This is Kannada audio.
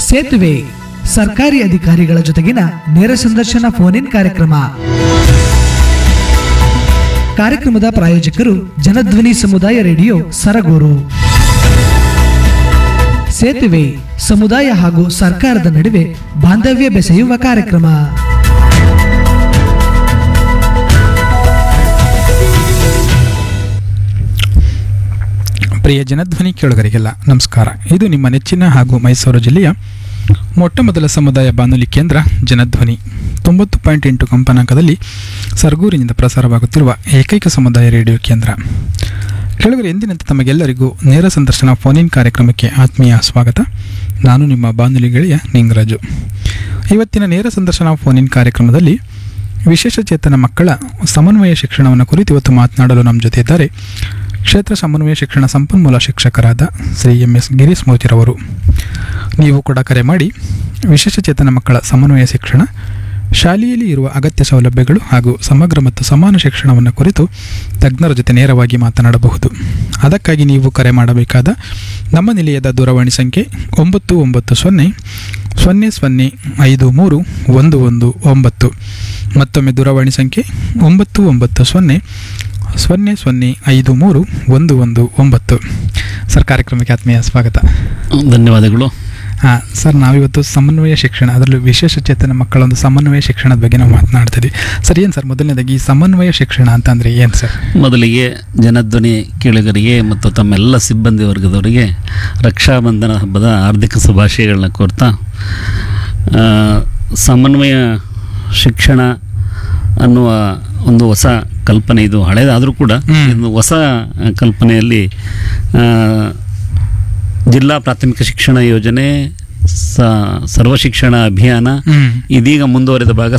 ಸೇತುವೆ ಸರ್ಕಾರಿ ಅಧಿಕಾರಿಗಳ ಜೊತೆಗಿನ ನೇರ ಸಂದರ್ಶನ ಫೋನ್ ಇನ್ ಕಾರ್ಯಕ್ರಮ ಕಾರ್ಯಕ್ರಮದ ಪ್ರಾಯೋಜಕರು ಜನಧ್ವನಿ ಸಮುದಾಯ ರೇಡಿಯೋ ಸರಗೂರು ಸೇತುವೆ ಸಮುದಾಯ ಹಾಗೂ ಸರ್ಕಾರದ ನಡುವೆ ಬಾಂಧವ್ಯ ಬೆಸೆಯುವ ಕಾರ್ಯಕ್ರಮ ಪ್ರಿಯ ಜನಧ್ವನಿ ಕೇಳುಗರಿಗೆಲ್ಲ ನಮಸ್ಕಾರ ಇದು ನಿಮ್ಮ ನೆಚ್ಚಿನ ಹಾಗೂ ಮೈಸೂರು ಜಿಲ್ಲೆಯ ಮೊಟ್ಟ ಮೊದಲ ಸಮುದಾಯ ಬಾನುಲಿ ಕೇಂದ್ರ ಜನಧ್ವನಿ ತೊಂಬತ್ತು ಪಾಯಿಂಟ್ ಎಂಟು ಕಂಪನಾಂಕದಲ್ಲಿ ಸರ್ಗೂರಿನಿಂದ ಪ್ರಸಾರವಾಗುತ್ತಿರುವ ಏಕೈಕ ಸಮುದಾಯ ರೇಡಿಯೋ ಕೇಂದ್ರ ಕೇಳುಗರು ಎಂದಿನಂತೆ ತಮಗೆಲ್ಲರಿಗೂ ನೇರ ಸಂದರ್ಶನ ಫೋನ್ ಇನ್ ಕಾರ್ಯಕ್ರಮಕ್ಕೆ ಆತ್ಮೀಯ ಸ್ವಾಗತ ನಾನು ನಿಮ್ಮ ಬಾನುಲಿ ಗೆಳೆಯ ನಿಂಗರಾಜು ಇವತ್ತಿನ ನೇರ ಸಂದರ್ಶನ ಫೋನ್ ಇನ್ ಕಾರ್ಯಕ್ರಮದಲ್ಲಿ ವಿಶೇಷ ಚೇತನ ಮಕ್ಕಳ ಸಮನ್ವಯ ಶಿಕ್ಷಣವನ್ನು ಕುರಿತು ಇವತ್ತು ಮಾತನಾಡಲು ನಮ್ಮ ಜೊತೆ ಇದ್ದಾರೆ ಕ್ಷೇತ್ರ ಸಮನ್ವಯ ಶಿಕ್ಷಣ ಸಂಪನ್ಮೂಲ ಶಿಕ್ಷಕರಾದ ಶ್ರೀ ಎಂ ಎಸ್ ಗಿರೀಶ್ ಮೋತಿರವರು ನೀವು ಕೂಡ ಕರೆ ಮಾಡಿ ವಿಶೇಷ ಚೇತನ ಮಕ್ಕಳ ಸಮನ್ವಯ ಶಿಕ್ಷಣ ಶಾಲೆಯಲ್ಲಿ ಇರುವ ಅಗತ್ಯ ಸೌಲಭ್ಯಗಳು ಹಾಗೂ ಸಮಗ್ರ ಮತ್ತು ಸಮಾನ ಶಿಕ್ಷಣವನ್ನು ಕುರಿತು ತಜ್ಞರ ಜೊತೆ ನೇರವಾಗಿ ಮಾತನಾಡಬಹುದು ಅದಕ್ಕಾಗಿ ನೀವು ಕರೆ ಮಾಡಬೇಕಾದ ನಮ್ಮ ನಿಲಯದ ದೂರವಾಣಿ ಸಂಖ್ಯೆ ಒಂಬತ್ತು ಒಂಬತ್ತು ಸೊನ್ನೆ ಸೊನ್ನೆ ಸೊನ್ನೆ ಐದು ಮೂರು ಒಂದು ಒಂದು ಒಂಬತ್ತು ಮತ್ತೊಮ್ಮೆ ದೂರವಾಣಿ ಸಂಖ್ಯೆ ಒಂಬತ್ತು ಒಂಬತ್ತು ಸೊನ್ನೆ ಸೊನ್ನೆ ಸೊನ್ನೆ ಐದು ಮೂರು ಒಂದು ಒಂದು ಒಂಬತ್ತು ಸರ್ ಕಾರ್ಯಕ್ರಮಕ್ಕೆ ಆತ್ಮೀಯ ಸ್ವಾಗತ ಧನ್ಯವಾದಗಳು ಹಾಂ ಸರ್ ನಾವಿವತ್ತು ಸಮನ್ವಯ ಶಿಕ್ಷಣ ಅದರಲ್ಲೂ ವಿಶೇಷ ಚೇತನ ಮಕ್ಕಳ ಒಂದು ಸಮನ್ವಯ ಶಿಕ್ಷಣದ ಬಗ್ಗೆ ನಾವು ಮಾತನಾಡ್ತಿದ್ವಿ ಸರ್ ಏನು ಸರ್ ಮೊದಲನೇದಾಗಿ ಈ ಸಮನ್ವಯ ಶಿಕ್ಷಣ ಅಂತಂದರೆ ಏನು ಸರ್ ಮೊದಲಿಗೆ ಜನಧ್ವನಿ ಕೇಳುಗರಿಗೆ ಮತ್ತು ತಮ್ಮೆಲ್ಲ ಸಿಬ್ಬಂದಿ ವರ್ಗದವರಿಗೆ ರಕ್ಷಾಬಂಧನ ಹಬ್ಬದ ಆರ್ಥಿಕ ಶುಭಾಶಯಗಳನ್ನ ಕೋರ್ತಾ ಆ, ಸಮನ್ವಯ ಶಿಕ್ಷಣ ಅನ್ನುವ ಒಂದು ಹೊಸ ಕಲ್ಪನೆ ಇದು ಹಳೇದಾದರೂ ಕೂಡ ಹ್ಮ್. ಇದು ಹೊಸ ಕಲ್ಪನೆಯಲ್ಲಿ ಆ, ಜಿಲ್ಲಾ ಪ್ರಾಥಮಿಕ ಶಿಕ್ಷಣ ಯೋಜನೆ ಸ ಸರ್ವ ಶಿಕ್ಷಣ ಅಭಿಯಾನ ಹ್ಮ್ ಇದೀಗ ಮುಂದುವರೆದ ಭಾಗ